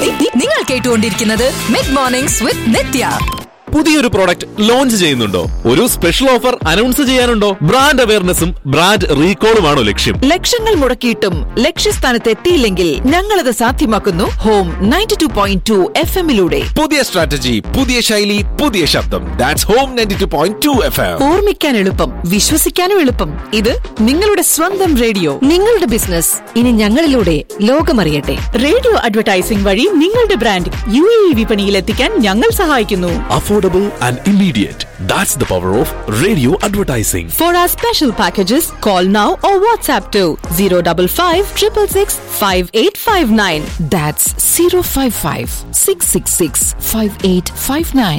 നി- നിങ്ങൾ കേട്ടുകൊണ്ടിരിക്കുന്നത് മിഡ് മോർണിംഗ്സ് വിത്ത് നിത്യ പുതിയൊരു പ്രോഡക്റ്റ് ലോഞ്ച് ചെയ്യുന്നുണ്ടോ ഒരു സ്പെഷ്യൽ ഓഫർ അനൗൺസ് ചെയ്യാനുണ്ടോ ബ്രാൻഡ് അവയർനെസ്സും ബ്രാൻഡ് റീകോളുമാണോ ലക്ഷ്യം ലക്ഷങ്ങൾ മുടക്കിയിട്ടും ലക്ഷ്യസ്ഥാനത്ത് എത്തിയില്ലെങ്കിൽ ഞങ്ങളത് സാധ്യമാക്കുന്നു Home ninety two point two F എമ്മിലൂടെ പുതിയ സ്ട്രാറ്റജി പുതിയ ശൈലി പുതിയ ശബ്ദം that's Home ninety two point two F M ഓർമ്മിക്കാൻ എളുപ്പം വിശ്വസിക്കാനും എളുപ്പം ഇത് നിങ്ങളുടെ സ്വന്തം റേഡിയോ നിങ്ങളുടെ ബിസിനസ് ഇനി ഞങ്ങളിലൂടെ ലോകമറിയട്ടെ റേഡിയോ അഡ്വർടൈസിംഗ് വഴി നിങ്ങളുടെ ബ്രാൻഡ് യു എ വിപണിയിൽ എത്തിക്കാൻ ഞങ്ങൾ സഹായിക്കുന്നു affordable and immediate that's the power of radio advertising for our special packages call now or WhatsApp two zero double five triple six five eight five nine that's zero five five six six six five eight five nine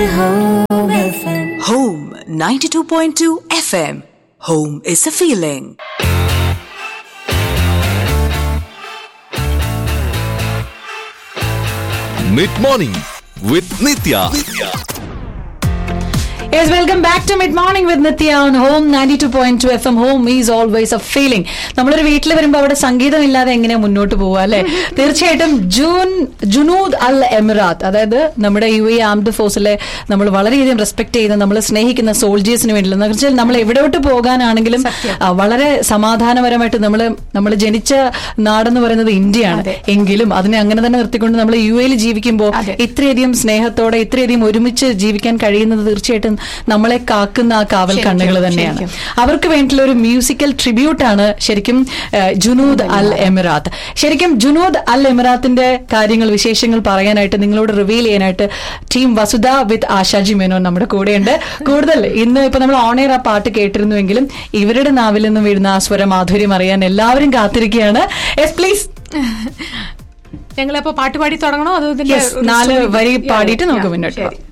Home 92.2 FM. Home is a feeling. Mid morning with Nithya Yes, welcome back to Mid Morning with Nitya on Home 92.2 FM. Home is always a feeling. നമ്മളൊരു വീട്ടിൽ വരുമ്പോൾ അവിടെ സംഗീതം ഇല്ലാതെ എങ്ങനെ മുന്നോട്ട് പോവുക അല്ലെ തീർച്ചയായിട്ടും ജൂൻ ജുനൂദ് അൽ എമിറാത്ത് അതായത് നമ്മുടെ യു എ ആംഡ് ഫോഴ്സിലെ നമ്മൾ വളരെയധികം റെസ്പെക്ട് ചെയ്യുന്ന നമ്മൾ സ്നേഹിക്കുന്ന സോൾജേഴ്സിന് വേണ്ടിയുള്ള എന്ന് വെച്ചാൽ നമ്മൾ എവിടോട്ട് പോകാനാണെങ്കിലും ആ, വളരെ സമാധാനപരമായിട്ട് നമ്മൾ നമ്മൾ ജനിച്ച നാടെന്ന് പറയുന്നത് ഇന്ത്യയാണ് എങ്കിലും അതിനെ അങ്ങനെ തന്നെ നിർത്തിക്കൊണ്ട് നമ്മൾ യു എയിൽ ജീവിക്കുമ്പോൾ ഇത്രയധികം സ്നേഹത്തോടെ ഇത്രയധികം ഒരുമിച്ച് ജീവിക്കാൻ കഴിയുന്നത് തീർച്ചയായിട്ടും നമ്മളെ കാക്കുന്ന ആ കാവൽ കണ്ണുകൾ തന്നെയാണ് അവർക്ക് വേണ്ടിയിട്ടുള്ള ഒരു മ്യൂസിക്കൽ ട്രിബ്യൂട്ട് ആണ് ശരിക്കും ഏഹ്, ജുനൂദ് അൽ എമിറാത്ത് ശരിക്കും ജുനൂദ് അൽ എമിറാത്തിന്റെ കാര്യങ്ങൾ വിശേഷങ്ങൾ പറയാനായിട്ട് നിങ്ങളോട് റിവീൽ ചെയ്യാനായിട്ട് ടീം വസുധ വിത്ത് ആശാജി മേനോൻ നമ്മുടെ കൂടെയുണ്ട് കൂടുതൽ ഇന്ന് ഇപ്പൊ നമ്മൾ ഓണയർ ആ പാട്ട് കേട്ടിരുന്നുവെങ്കിലും ഇവരുടെ നാവിൽ നിന്നും വീഴുന്ന ആ സ്വരമാധുര്യം അറിയാൻ എല്ലാവരും കാത്തിരിക്കുകയാണ് എസ് പ്ലീസ് ഞങ്ങളപ്പോ പാട്ട് പാടി തുടങ്ങണോ അതോ ഇതിന്റെ Yes, ഒരു നാല് story- വരി Yeah, പാടിയിട്ട് yeah, നമുക്ക് yeah, മുന്നോട്ട് ശരി. പോകാം